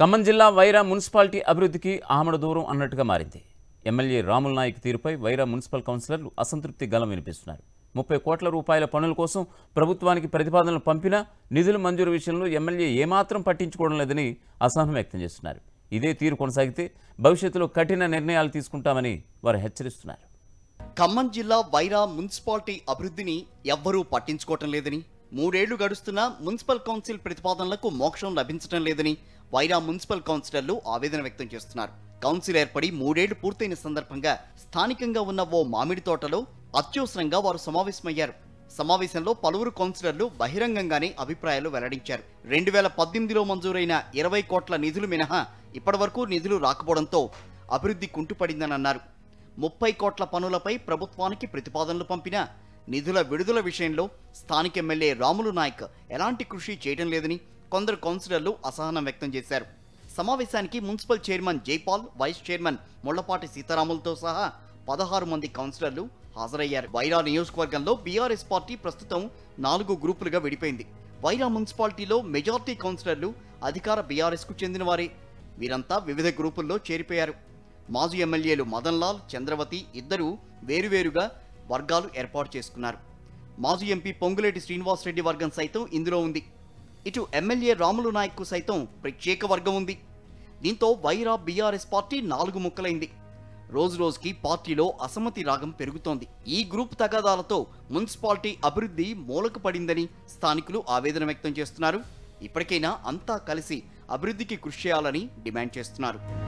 ఖమ్మం జిల్లా వైరా మున్సిపాలిటీ అభివృద్ధికి ఆమడ దూరం అన్నట్టుగా మారింది ఎమ్మెల్యే రాముల నాయక్ తీరుపై వైరా మున్సిపల్ కౌన్సిలర్లు అసంతృప్తి గలం వినిపిస్తున్నారు ముప్పై కోట్ల రూపాయల పనుల కోసం ప్రభుత్వానికి ప్రతిపాదనలు పంపినా నిధుల మంజూరు విషయంలో ఎమ్మెల్యే ఏమాత్రం పట్టించుకోవడం లేదని అసహనం వ్యక్తం చేస్తున్నారు ఇదే తీరు కొనసాగితే భవిష్యత్తులో కఠిన నిర్ణయాలు తీసుకుంటామని వారు హెచ్చరిస్తున్నారు ఖమ్మం జిల్లా వైరా మున్సిపాలిటీ అభివృద్ధిని ఎవ్వరూ పట్టించుకోవటం లేదని మూడేళ్లు గడుస్తున్నా మున్సిపల్ కౌన్సిల్ ప్రతిపాదనలకు మోక్షం లభించడం లేదని వైరా మున్సిపల్ కౌన్సిలర్లు ఆవేదన వ్యక్తం చేస్తున్నారు కౌన్సిల్ ఏర్పడి మూడేళ్లు పూర్తయిన సందర్భంగా స్థానికంగా ఉన్న ఓ మామిడి తోటలో అత్యవసరంగా వారు సమావేశమయ్యారు సమావేశంలో పలువురు కౌన్సిలర్లు బహిరంగంగానే అభిప్రాయాలు వెల్లడించారు రెండు వేల పద్దెనిమిదిలో మంజూరైన ఇరవై కోట్ల నిధులు మినహా ఇప్పటివరకు నిధులు రాకపోవడంతో అభివృద్ధి కుంటుపడిందని అన్నారు ముప్పై కోట్ల పనులపై ప్రభుత్వానికి ప్రతిపాదనలు పంపినా నిధుల విడుదల విషయంలో స్థానిక ఎమ్మెల్యే రాములు నాయక్ ఎలాంటి కృషి చేయడం లేదని కొందరు కౌన్సిలర్లు అసహనం వ్యక్తం చేశారు సమావేశానికి municipal chairman Jaipal vice chairman Mullapati సీతారాములతో సహా పదహారు మంది కౌన్సిలర్లు హాజరయ్యారు వైరా నియోజకవర్గంలో బీఆర్ఎస్ పార్టీ ప్రస్తుతం నాలుగు గ్రూపులుగా విడిపోయింది వైరా మున్సిపాలిటీలో మెజార్టీ కౌన్సిలర్లు అధికార బీఆర్ఎస్ కు చెందిన వారే వీరంతా వివిధ గ్రూపుల్లో చేరిపోయారు మాజీ ఎమ్మెల్యేలు మదన్ లాల్ చంద్రవతి ఇద్దరు వేరువేరుగా వర్గాలు ఏర్పాటు చేసుకున్నారు మాజీ ఎంపీ పొంగులేటి శ్రీనివాసరెడ్డి వర్గం సైతం ఇందులో ఉంది ఇటు ఎమ్మెల్యే రాములు నాయక్కు సైతం ప్రత్యేక వర్గం ఉంది దీంతో వైరా బీఆర్ఎస్ పార్టీ నాలుగు ముక్కలైంది రోజు రోజుకి పార్టీలో అసమ్మతి రాగం పెరుగుతోంది ఈ గ్రూప్ తగాదాలతో మున్సిపాలిటీ అభివృద్ధి మూలకు పడిందని స్థానికులు ఆవేదన వ్యక్తం చేస్తున్నారు ఇప్పటికైనా అంతా కలిసి అభివృద్ధికి కృషి చేయాలని డిమాండ్ చేస్తున్నారు